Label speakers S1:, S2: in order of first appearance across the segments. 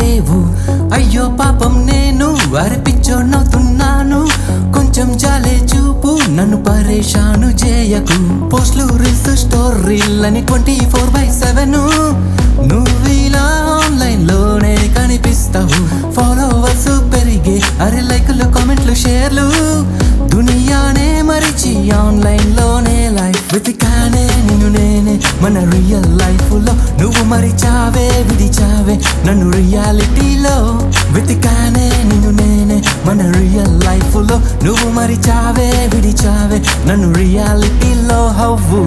S1: లేవు అయ్యో పాపం నేను అరిపిచ్చోనవుతున్నాను కొంచెం జాలే చూపు నన్ను పరేషాను చేయకు పోస్ట్లు రీల్స్ స్టోరీలని ట్వంటీ ఫోర్ బై సెవెన్ నువ్వు ఇలా ఆన్లైన్ లోనే కనిపిస్తావు ఫాలోవర్స్ పెరిగే అరే లైకులు కామెంట్లు షేర్లు దునియానే మరిచి ఆన్లైన్ లోనే లైఫ్ వెతికానే నిన్ను నేనే మన రియల్ లైఫ్ లో నువ్వు మరిచావే విడిచావే నన్ను రియాలిటీలో వెతికానే నిన్ను నేనే మన రియల్ లైఫ్ లో నువ్వు మరిచావే విడిచావే నన్ను రియాలిటీలో హవ్వు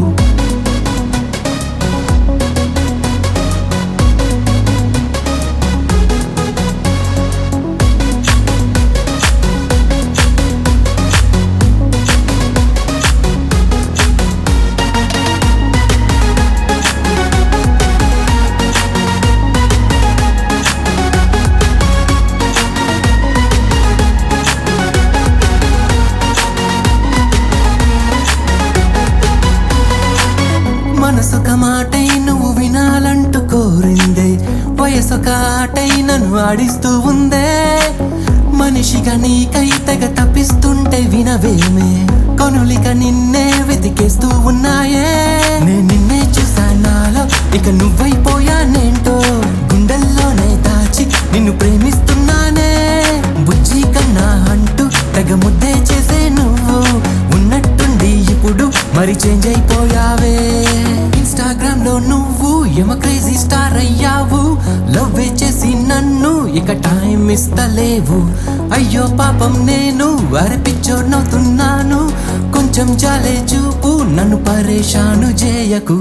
S1: మనసొక మాటై నువ్వు వినాలంటూ కోరిందే వయసొక ఆటై నన్ను ఆడిస్తూ ఉందే మనిషిగా నీకై తెగ తప్పిస్తుంటే వినవేమే కొనులిక నిన్నే వెతికేస్తూ ఉన్నాయే నేను నిన్నే చూసా నాలో ఇక నువ్వైపోయానేంటో గుండెల్లోనే దాచి నిన్ను ప్రేమిస్తున్నానే బుజ్జి కన్నా అంటూ తెగ ముద్దే చేసే నువ్వు ఉన్నట్టుండి ఇప్పుడు మరి చేంజ్ అయిపోయావే ఇన్స్టాగ్రామ్ లో నువ్వు ఎమ క్రేజీ స్టార్ అయ్యావు లవ్ చేసి నన్ను ఇక టైం ఇస్తలేవు అయ్యో పాపం నేను అరపిచ్చోనవుతున్నాను కొంచెం జాలే చూపు నన్ను పరేషాను చేయకు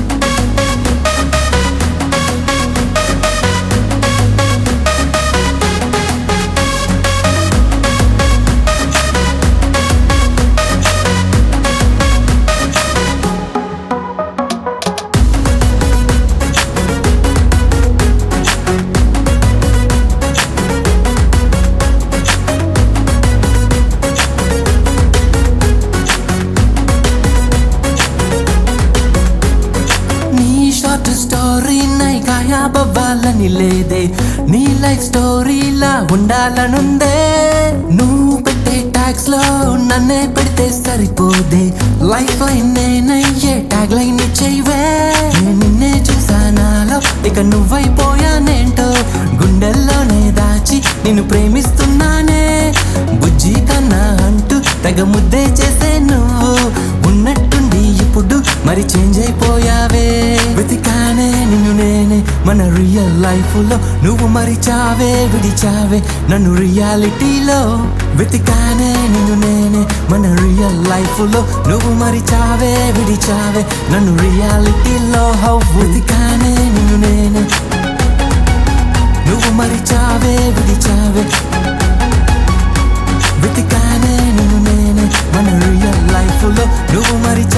S1: నీ షార్ట్ స్టోరీ నై గాయాబవ్వాలని లేదే నీ లైఫ్ స్టోరీలా ఉండాలనుందే నువ్వు పెట్టే ట్యాగ్స్ లో నన్నే పెడితే సరిపోదే లైఫ్ లైన్ నేనయ్యే ట్యాగ్ లైన్ ఇచ్చేవే నేను నిన్నే చూసా నాలో ఇక నువ్వైపోయానేంటో గుండెల్లోనే దాచి నిన్ను ప్రేమిస్తున్నానే బుజ్జి కన్నా అంటూ తెగ ముద్దే చేసే నువ్వు ఉన్నట్టుండి ఇప్పుడు మరి చేంజ్ అయిపోయావే వెతికానే నిన్ను నేనే మన రియల్ లైఫ్ లో నువ్వు మరిచావే విడిచావే నన్ను రియాలిటీలో వెతికానే నిన్ను నేనే మన రియల్ లైఫ్ లో నువ్వు మరిచావే విడిచావే నన్ను రియాలిటీలో హౌ వెతికానే నిన్ను నేనే నువ్వు మరిచావే విడిచావే వెతికానే నిన్ను నేనే మన రియల్ లైఫ్ లో నువ్వు మరిచావే